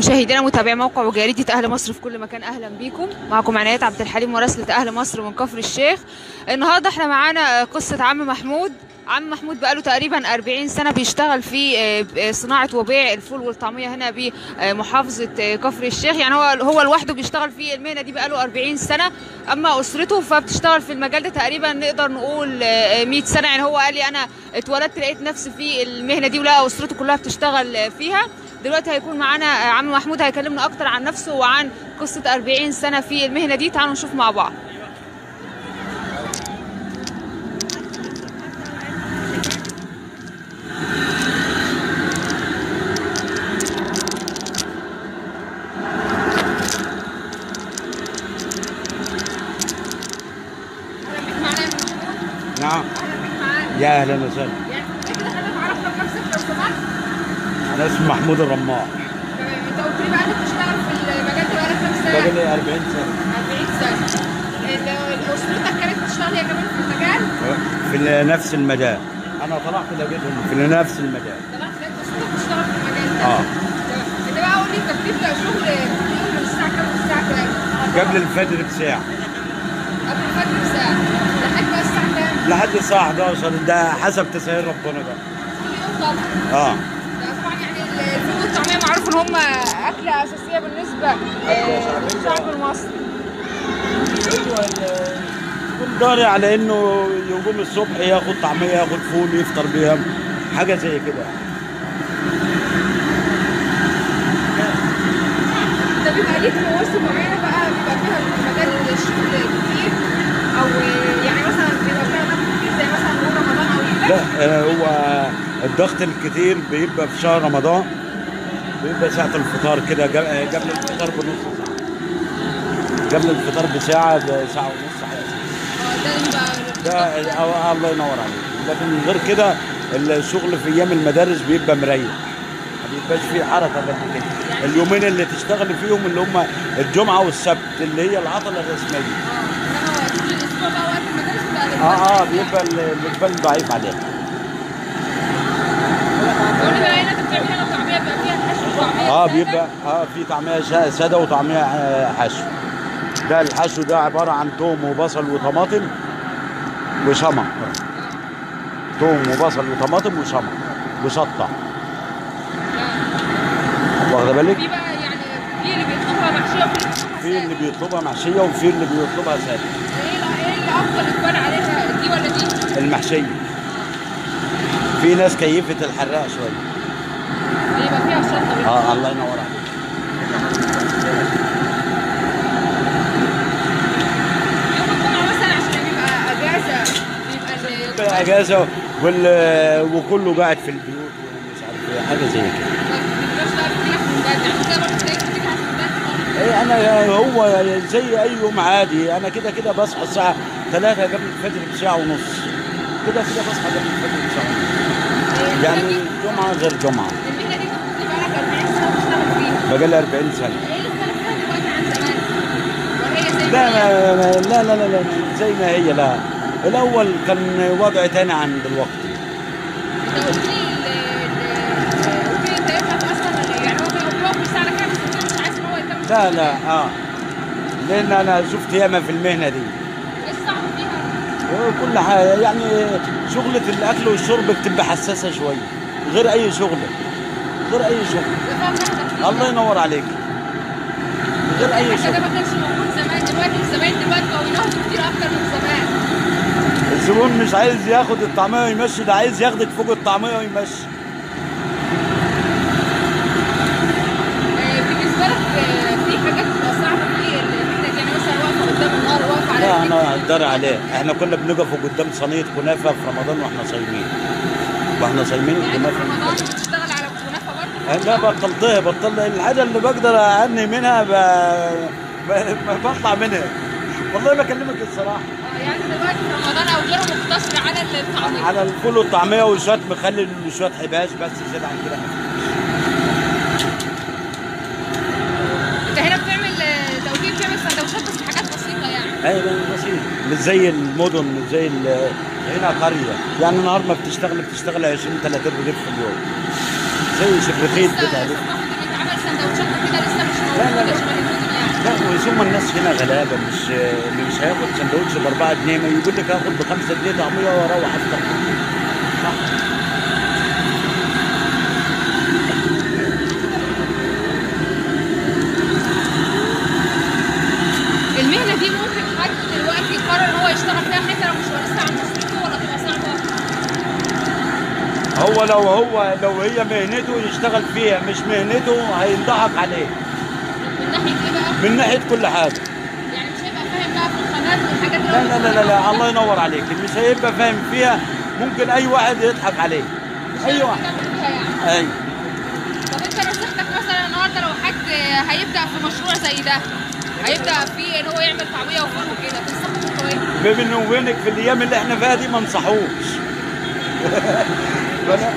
مشاهدينا متابعي موقع وجريدة أهل مصر في كل مكان أهلا بيكم معكم عنايات عبد الحليم مراسلة أهل مصر من كفر الشيخ النهاردة احنا معانا قصة عم محمود عم محمود بقاله تقريبا 40 سنة بيشتغل في آه، صناعة وبيع الفول والطعمية هنا بمحافظة آه، كفر الشيخ يعني هو هو لوحده بيشتغل في المهنة دي بقاله 40 سنة أما أسرته فبتشتغل في المجال ده تقريبا نقدر نقول آه، 100 سنة يعني هو قال لي أنا اتولدت لقيت نفسي في المهنة دي ولقى أسرته كلها بتشتغل آه، فيها دلوقتي هيكون معانا آه، عم محمود هيكلمنا أكتر عن نفسه وعن قصة 40 سنة في المهنة دي تعالوا نشوف مع بعض نعم يا اهلا وسهلا انا اسمي محمود الرماح انت قلت لي بقى انك بتشتغل في المجال ده بقالك كام سنه؟ بقالي 40 سنه 40 سنه ال- اسرتك كانت بتشتغل هي كمان في المجال؟ في نفس المجال انا طلعت لقيتهم في نفس المجال طلعت لقيت اسرتك بتشتغل في المجال ده اه انت بقى قول لي انت بتبدا شغل بتقول من الساعه كام للساعه كام؟ قبل الفجر بساعه قبل الفجر بساعه لحد بقى الساعه كام؟ لحد الساعه 11 ده حسب تسهيل ربنا بقى كل يوم طبعا اه ده طبعا يعني الفول والطعميه معروف ان هم اكله اساسيه بالنسبه أكلة شعبية. للشعب المصري ايوه يكون داري على انه يقوم الصبح ياخد طعميه ياخد فول يفطر بيها حاجه زي كده ده بيبقى ليك مواسم معينه بقى بيبقى فيها مجال الشغل كتير او يعني مثلا بيبقى فيها نقد كتير زي مثلا نقول رمضان او كده لا آه، هو الضغط الكتير بيبقى في شهر رمضان بيبقى ساعة الفطار كده جب- آه، قبل الفطار بنص ساعة قبل الفطار بساعة بساعة ونص حاجة اه ده ده يبقى آه، الله ينور عليك لكن غير كده الشغل في ايام المدارس بيبقى مريح ما بيبقاش فيه حركة قد كده اليومين اللي تشتغل فيهم اللي هم الجمعة والسبت اللي هي العطلة الرسمية انما طول الاسبوع بقى وقت المدارس بيبقى اه اه بيبقى ال- الاقبال ضعيف عليها قول لي بقى هنا انت بتعمل هنا طعميه بيبقى فيها حشو طعميه اه سادة. بيبقى اه في طعميه شا- ساده وطعميه آه، حشو ده الحشو ده عباره عن توم وبصل وطماطم وشمع توم وبصل وطماطم وشمع وشطه واخده بالك في بقى يعني في اللي بيطلبها محشيه وفي اللي بيطلبها في سادة. اللي بيطلبها محشيه وفي اللي بيطلبها ساده ايه اللي- ايه اللي افضل اقبال عليها دي ولا دي؟ المحشيه في ناس كيفه الحراق شويه بيبقى فيها شطه اه الله ينور عليك يوم الجمعة مثلا عشان بيبقى أجازة بيبقى ال- بيبقى اجازه وال... وكله قاعد في البيوت ومش عارف ايه حاجه زي كده ما بيبقاش بقى بتجيلك من بدري عشان كده برضه تلاقيك بتجيلك من بدري ايه انا هو زي اي يوم عادي انا كده كده بصحى الساعه 3 قبل الفجر بساعه ونص كده كده بصحى قبل الفجر بساعه ونص يعني جمعه غير جمعه المهنة دي كنت بقالك 40 سنة بتشتغل فيها بقالي 40 سنه ايه اللي اختلف فيها دلوقتي عن زمان؟ وهي زي لا ما هي؟ ما ما- لا لا لا, لا زي ما هي لا الاول كان وضع تاني عن دلوقتي انت قلت لي ال- ال- قلت لي انت ابنك اصلا يعني هو بيقف بيقف بالساعة كام بس انت مش عايز ان هو يكمل لا لا اه لان انا شفت ياما في المهنه دي ايه الصعب فيها؟ كل حاجه يعني شغله الاكل والشرب بتبقى حساسه شويه غير اي شغله غير اي شغل بيبقى فيها براحتك فيها. الله ينور عليك غير اي الحاجة ده شغل ما كانش موجود زمان دلوقتي الزباين دلوقتي بقوا ينهضوا كتير اكتر من زمان الزبون مش عايز ياخد الطعميه ويمشي ده عايز ياخدك فوق الطعميه ويمشي آه، بالنسبه لك آه، في حاجات بتبقى صعبه في المهنه دي يعني مثلا واقفه قدام النار واقفه على لا رجليك انا كتير. اقدر عليه احنا كنا بنقف قدام صينيه كنافه في رمضان واحنا صايمين واحنا صايمين يعني في الكنافه رمضان بتشتغل على كنافه برضه لا بطلتها بطلت الحاجه اللي بقدر انهي منها ب... ب... ب- بطلع منها والله بكلمك الصراحه اه يعني دلوقتي في رمضان او غيره مقتصر على الطعميه على الفول والطعميه وشويه مخلل وشويه حباش بس زيادة عن كده انت هنا بتعمل آه، توجيه بتعمل سندوتشات بس حاجات بسيطه يعني ايوه بسيط مش زي المدن مش زي ال- هنا قريه يعني النهار ما بتشتغل بتشتغل 20 30 رغيف في اليوم زي شبرخيت لسه كده ثقافه ان يتعمل سندوتشات وكده بس هم الناس هنا غلابه مش اللي مش هياخد سندوتش ب 4 جنيه ما يقول لك هاخد ب 5 جنيه طعميه واروح افطر صح المهنه دي ممكن حد دلوقتي يقرر ان هو يشتغل فيها حتى لو مش ورثها عن اسرته ولا تبقى صعبه هو لو هو لو هي مهنته يشتغل فيها مش مهنته هينضحك عليه من ناحيه ايه بقى؟ من ناحيه كل حاجه يعني مش هيبقى فاهم بقى في القناه والحاجات اللي لا هو لا لا لا, لا. الله ينور عليك اللي مش هيبقى فاهم فيها ممكن اي واحد يضحك عليه اي واحد فيها يعني اي طب انت نصيحتك مثلا النهارده لو حد هيبدا في مشروع زي ده هيبدا فيه ان هو يعمل طعميه وفول وكده تنصحه تقول ايه؟ بيني وبينك في الايام اللي احنا فيها دي ما انصحوش فأنا-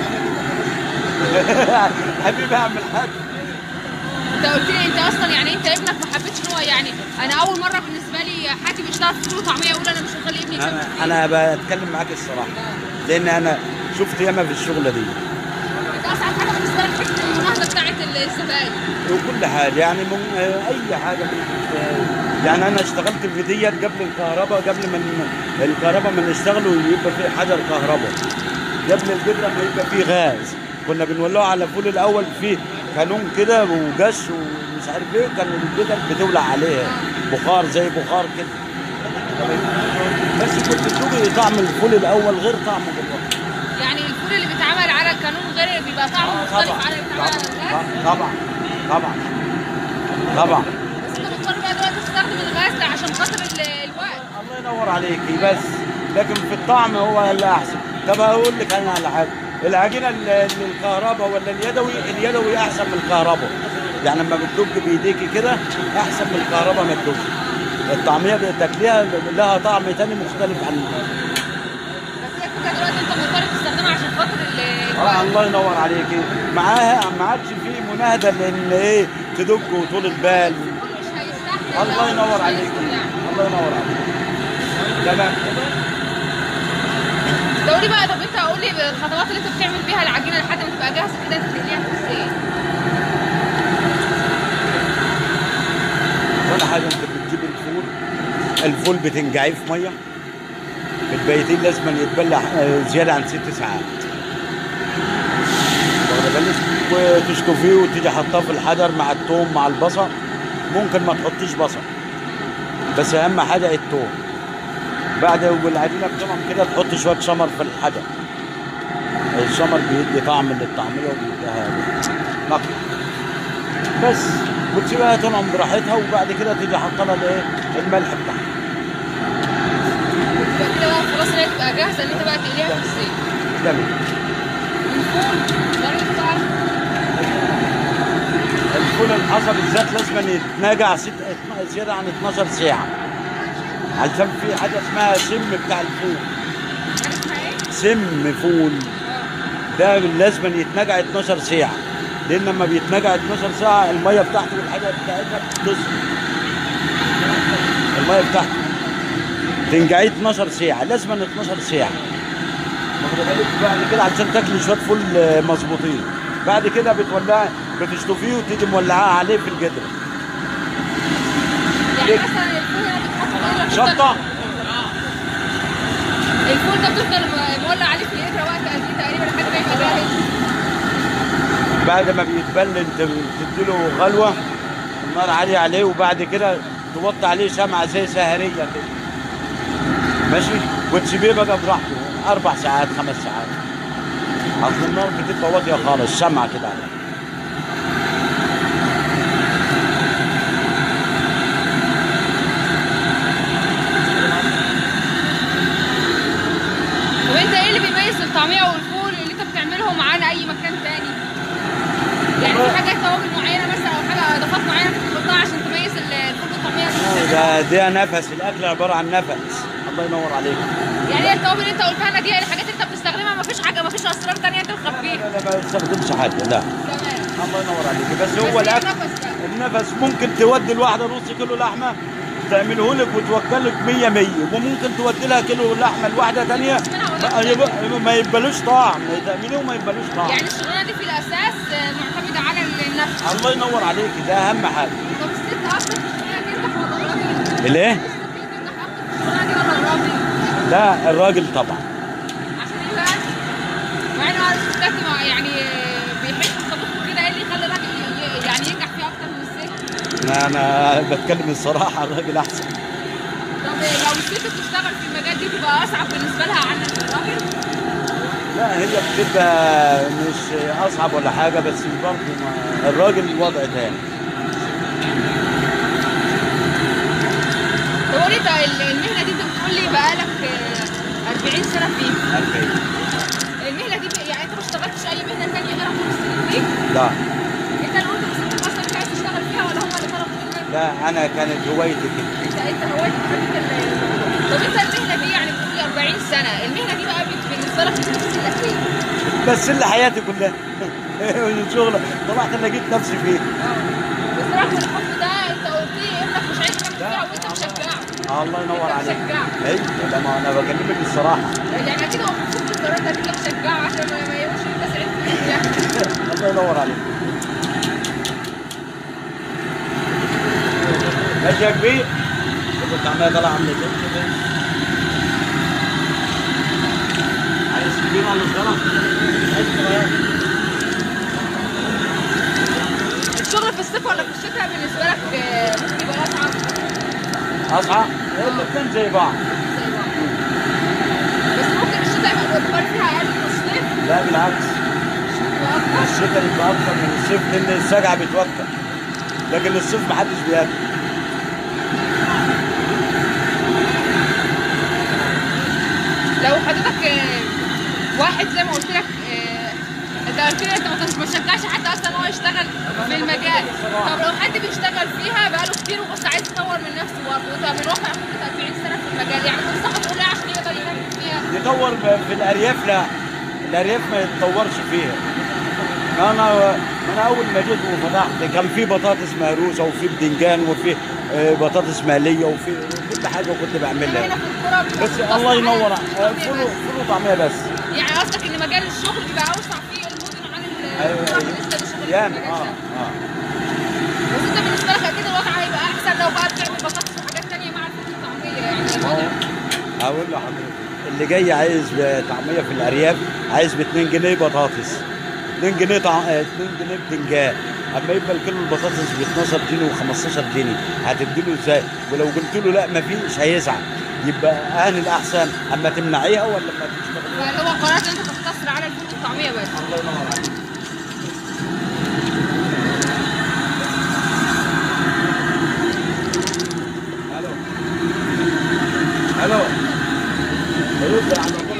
حبيبي اعمل حاجه انت قلت لي انت اصلا يعني انت ابنك ما حبيتش ان هو يعني انا اول مره بالنسبه لي حد بيشتغل في فول وطعميه يقول انا مش هخلي ابني يشتغل انا انا بتكلم معاك الصراحه لان انا شفت ياما في الشغله دي انت اصعب حاجه بالنسبه لك حته المناهضه بتاعت الزباين وكل حاجه يعني من اي حاجه يعني انا اشتغلت في ديت قبل الكهرباء قبل ما ن- الكهرباء ما نشتغل ويبقى في حجر كهرباء قبل الجدره ما يبقى في غاز كنا بنولعه على فول الاول في كانون كده وجش ومش عارف ايه كان الجدر بتولع عليها بخار زي بخار كده بس كنت تشوفي طعم الفول الاول غير طعمه دلوقتي يعني الفول اللي بيتعمل على الكانون غير بيبقى طعمه مختلف على اللي بيتعمل على الغاز طبعا طبعا طبعا بس انت مضطر بقى دلوقتي تستخدم الغاز ده عشان خاطر ال- الوقت الله ينور عليكي بس لكن في الطعم هو اللي احسن طب هقول لك انا على حاجه العجينه ال- ال- الكهرباء ولا اليدوي اليدوي احسن من الكهرباء يعني لما بتدق بايديكي كده احسن من الكهرباء ما تدق الطعميه بتاكليها لها طعم تاني مختلف عن بس هي الفكره دلوقتي انت مضطر تستخدمها عشان خاطر ال- آه الوقت الله ينور عليكي معاها ما عادش فيه مناهده لان ايه تدق وطول البال مش هيستحمل الله ينور مش عليك هيسكت يعني. الله ينور عليك تمام لو لي بقى طب انت قول لي الخطوات اللي انت بتعمل بيها العجينه لحد ما تبقى جاهزه كده انت تقليها في ازاي ولا حاجه انت بتجيب الفول الفول بتنقعيه في ميه البيتين لازم يتبلع آه، زياده عن ست ساعات واخد بالك وتشطفيه وتيجي حطاه في الحجر مع الثوم مع البصل ممكن ما تحطيش بصل بس اهم حاجه الثوم بعد والعجينه بتمام كده تحط شويه شمر في الحجر الشمر بيدي طعم للطعميه وبيديها نقي بس وتسيبها تنعم براحتها وبعد كده تيجي حاطه لها الايه الملح بتاعها يبقى كده بقى خلاص هي تبقى جاهزه ان انت بقى تقليها في الزيت تمام الفول طريقته بقى الفول الحصى بالذات لازم يتناجع ست زياده عن 12 ساعه علشان في حاجه اسمها سم بتاع الفول حاجه اسمها ايه؟ سم فول ده لازم يتنجع 12 ساعه لان لما بيتنجع 12 ساعه الميه بتاعته والحاجه بتاعتها بتصفى الميه بتاعته تنجعيه 12 ساعه لازم 12 ساعه واخد بالك بعد كده علشان تاكلي شويه فول آه، مظبوطين بعد كده بتولعي بتشطفيه وتيجي مولعاه عليه في الجدر يعني ليه؟ مثلا الفول هنا بيتحط في القدرة بتفضل- شطه الفول ده بتفضل مولع عليه في القدره وقت قد ايه تقريبا لحد ما يبقى جاهز بعد ما بيتبل انت بتديله غلوه النار عاليه عليه وبعد كده توطي عليه شمعه زي سهريه كده ماشي وتسيبيه بقى براحته اربع ساعات خمس ساعات اصل النار بتبقى واطيه خالص شمعه كده عليه طب انت ايه اللي بيميز الطعميه والفول اللي انت بتعملهم عن اي مكان تاني؟ يعني في حاجات توابل معينه مثلا او حاجه اضافات معينه بتحطها عشان تميز ال- الفول والطعميه اللي بتعملها؟ ده ده نفس الاكل عباره عن نفس الله ينور عليك يعني هي التوابل اللي انت قلتها لنا دي هي الحاجات اللي انت بتستخدمها مفيش حاجه مفيش اسرار تانيه انت مخبيها لا لا ما بستخدمش حاجه لا تمام الله ينور عليك بس بس هو هي الاكل النفس بقى. النفس ممكن تودي الواحدة نص كيلو لحمة تعمله لك وتوكلك 100 100 وممكن تودي لها كيلو لحمة لواحدة تانية ما, يبقى ما يبقالوش طعم تعمليه وما يبقالوش طعم يعني الشغلانه دي في الاساس آه، معتمده على النفس الله ينور عليك ده أهم حاجة طب الست اصلا في الشغلانه دي انت الايه؟ الست اللي تنجح اكتر في الشغلانه دي ولا الراجل؟ لا الراجل طبعا عشان ايه بقى؟ مع انه الستات مع- يعني بيحبوا الطبخ وكده ايه اللي يخلي الراجل ي- يعني ينجح فيه اكتر من الست؟ انا انا بتكلم الصراحه الراجل احسن طب لو الست بتشتغل في المجال دي تبقى اصعب بالنسبه لها عن الراجل؟ لا هي بتبقى مش اصعب ولا حاجه بس برضه ما- الراجل وضع تاني طب قولي انت ال- المهنه دي انت بتقول لي بقالك آه، 40 سنه فيها المهنه دي ب- يعني انت ما اشتغلتش اي مهنه ثانيه غير طول السنين دي؟ لا انت اللي قلت بس انت اصلا مش عايز تشتغل فيها ولا هم اللي طلبوا منك؟ لا انا كانت هوايتي كده انت انت هوايتك حبيت ال- طب انت المهنه دي يعني بتقولي 40 سنه المهنه دي بقى بت- بالنسبه لك بتمثل لك ايه؟ بس اللي حياتي كلها الشغل طلعت انا جيت نفسي فيه بس رغم الحب ده انت قلت لي ابنك مش عايز يكمل فيها وانت مشجعه آه الله ينور انت عليك مشجعه اي ده ما انا بكلمك الصراحه يعني اكيد هو مبسوط بالقرار ده كده مشجعه عشان ما ما يقولش انت سعيد فيه يعني الله ينور عليك ماشي يا كبير شوف الطعميه طالعه عامله ازاي عايز كبير ولا صغيره؟ عايز صغيره الشغل في الصيف ولا في الشتاء بالنسبه لك آه، ممكن يبقى اصعب اصحى الاثنين زي بعض زي بعض بس ممكن الشتاء يبقى الاقبال فيها اقل من الصيف لا بالعكس يبقى اكتر الشتاء يبقى اكتر من الصيف لان السجعه بتوكل لكن الصيف محدش بياكل لو حضرتك آه، واحد زي ما قلت لك آه، انت قلت لي انت ما تش- ما تشجعش حد اصلا ان هو يشتغل في المجال طب لو حد بيشتغل فيها بقاله كتير وبس عايز يطور من نفسه برضه انت من واقع خبرة 40 سنه في المجال يعني تنصحه تقول ايه عشان يقدر يكمل فيها يطور في الارياف لا الارياف ما يتطورش فيها انا انا اول ما جيت وفتحت كان في بطاطس مهروسه وفي بدنجان وفي آه، بطاطس مقليه وفي كل حاجه كنت بعملها هنا في القرى بيبقى بس مقتصر الله ينور على آه، الطبيعة فول بس. فول وطعميه بس يعني قصدك ان مجال الشغل بيبقى اوسع في المدن عن أيوة، القرى أيوة. بالنسبه للشغل في ياما المجال اه ده. اه بس انت بالنسبه لك اكيد الوضع هيبقى احسن لو بقى بتعمل بطاطس وحاجات تانية مع الفول والطعميه يعني الوضع اقول لحضرتك اللي جاي عايز طعميه في الارياف عايز ب 2 جنيه بطاطس 2 جنيه طع... 2 جنيه بدنجان اما يبقى الكيلو البطاطس ب 12 جنيه و15 جنيه هتديله ازاي ولو قلت له لا ما فيش هيزعل يبقى اهل الاحسن اما تمنعيها ولا ما تشتغل فاللي هو قررت ان انت تقتصر على الفول والطعميه بس الله ينور عليك الو الو رد على طول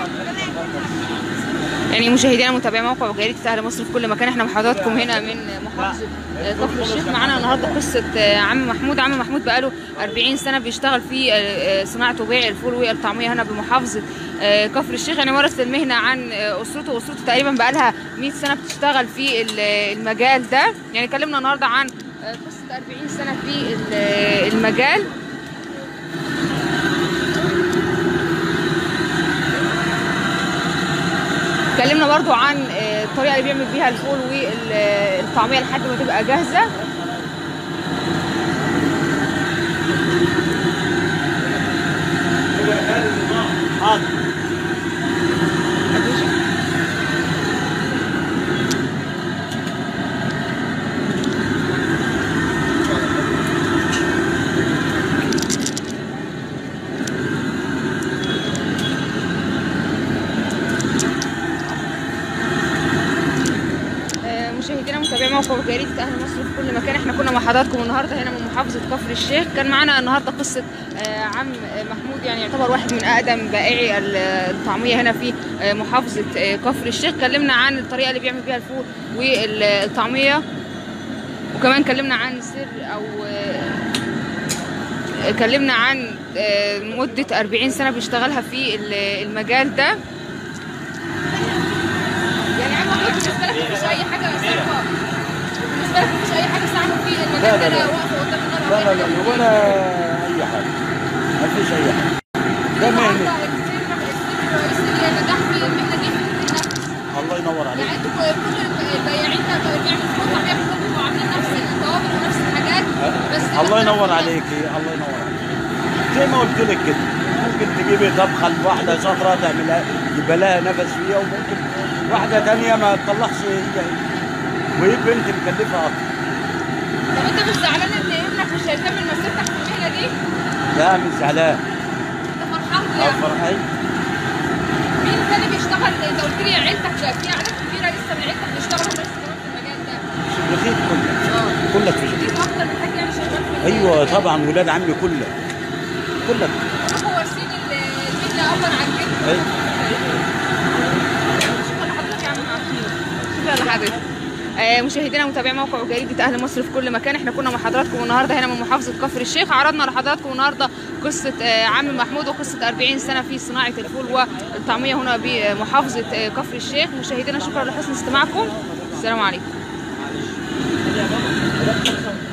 يعني مشاهدينا متابعي موقع جريدة أهل مصر في كل مكان احنا مع حضراتكم هنا من محافظة آه، كفر الشيخ معانا النهارده قصة آه، عم محمود عم محمود بقاله 40 سنة بيشتغل في آه، آه، صناعة وبيع الفول والطعمية هنا بمحافظة آه، كفر الشيخ يعني ورث المهنة عن آه، أسرته وأسرته تقريبا بقالها 100 سنة بتشتغل في ال- المجال ده يعني اتكلمنا النهارده عن آه، قصة 40 سنة في ال- المجال اتكلمنا برضو عن آه، الطريقه اللي بيعمل بيها الفول والطعميه لحد ما تبقى جاهزه حاضر آه، مشاهدينا متابعي موقع جريدة أهل مصر في كل مكان احنا كنا مع حضراتكم النهارده هنا من محافظة كفر الشيخ كان معانا النهارده قصة آه، عم آه، محمود يعني يعتبر واحد من أقدم بائعي ال- الطعمية هنا في آه، محافظة آه، كفر الشيخ كلمنا عن الطريقة اللي بيعمل بيها الفول والطعمية وكمان كلمنا عن سر أو آه، كلمنا عن آه، مدة 40 سنة بيشتغلها في ال- المجال ده يعني عم محمود بالنسبة لك مفيش أي حاجة صعبة بالنسبة لك مفيش أي حاجة صعبة في المجال لا، ده لا، لا. أنا واقفة قدام النار لا لا وأعمل لا كده. ولا اي حاجه ما فيش اي حاجه ده مهنه النهارده السر السر الرئيسي للنجاح في المهنة دي النفس الله ينور عليك يعني انتوا كل البياعين ده بيعملوا فول طعمية كلهم بيبقوا عاملين نفس التوابل ونفس الحاجات بس الله ينور عليك الله ينور عليك زي ما قلت لك كده ممكن تجيبي طبخه لواحده شاطره تعملها يبقى لها نفس فيها وممكن واحده تانية ما تطلعش هي وهي بنت مكلفه اكتر طب انت مش زعلان ان ابنك مش هيكمل مسيرتك في المهنه دي؟ لا مش زعلان انت فرحان له يعني افرح اي مين تاني بيشتغل انت قلت لي عيلتك في عدد كبيره لسه من عيلتك بيشتغلوا بس كمان في المجال ده شغلتي كلها اه كلك في ليك شغلتي اكتر من حاجه يعني شغال في المجال ايوه ده. طبعا ولاد عمي كلك كلك كلكم وارثين ال- المهنه ابا عن جد اي شكرا لحضرتك يا عم محمود شكرا لحضرتك آه، مشاهدينا ومتابعي موقع جريدة أهل مصر في كل مكان احنا كنا مع حضراتكم النهارده هنا من محافظة كفر الشيخ عرضنا لحضراتكم النهارده قصة آه، عم محمود وقصة 40 سنة في صناعة الفول والطعمية هنا بمحافظة آه، كفر الشيخ مشاهدينا شكرا لحسن استماعكم السلام عليكم